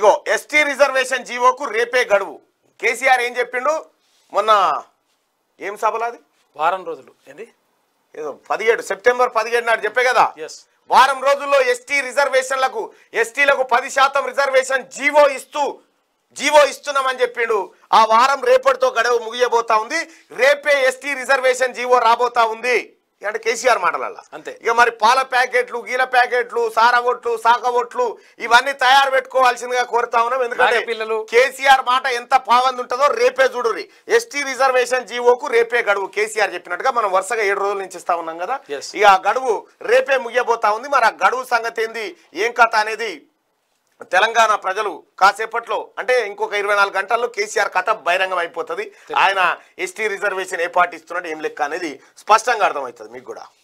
ఇగో ST reservation జీవోకు రేపే గడువు కేసీఆర్ ఏం చెప్పిండు మొన్న ఏం సభలు అది వారం రోజులు ఏంది ఏదో పదిహేడు సెప్టెంబర్ పదిహేడు నాడు చెప్పే కదా ఎస్ వారం రోజుల్లో ఎస్టీ రిజర్వేషన్లకు ఎస్టీలకు పది శాతం రిజర్వేషన్ జీవో ఇస్తూ జీవో ఇస్తున్నామని చెప్పిండు ఆ వారం రేపటితో గడువు ముగియబోతా ఉంది రేపే ఎస్టీ రిజర్వేషన్ జీవో రాబోతా ఉంది అంటే కేసీఆర్ మాటలల్లా అంతే. ఇక మరి పాల ప్యాకెట్లు గీల ప్యాకెట్లు సారగొట్లు సాకగొట్లు ఇవన్నీ తయారు పెట్టుకోవాల్సిందిగా కోరుతా ఉన్నాం ఎందుకంటే పిల్లలు. కేసీఆర్ మాట ఎంత పావంది ఉంటుందో రేపే చూడుర్రి ఎస్టీ రిజర్వేషన్ జీవోకు రేపే గడువు కేసీఆర్ చెప్పినట్టుగా మనం వరుసగా ఏడు రోజుల నుంచి ఇస్తా ఉన్నాం కదా Yes. ఇక ఆ గడువు రేపే ముగియబోతా ఉంది మరి ఆ గడువు సంగతి ఏంది ఏం కథ అనేది తెలంగాణ ప్రజలు కాసేపట్లో అంటే ఇంకొక ఇరవై నాలుగు గంటల్లో కేసీఆర్ కథ బహిరంగం అయిపోతుంది ఆయన ఎస్టీ రిజర్వేషన్ ఏ పార్టీ ఇస్తున్నాడు ఏం లెక్క అనేది స్పష్టంగా అర్థమవుతుంది మీకు కూడా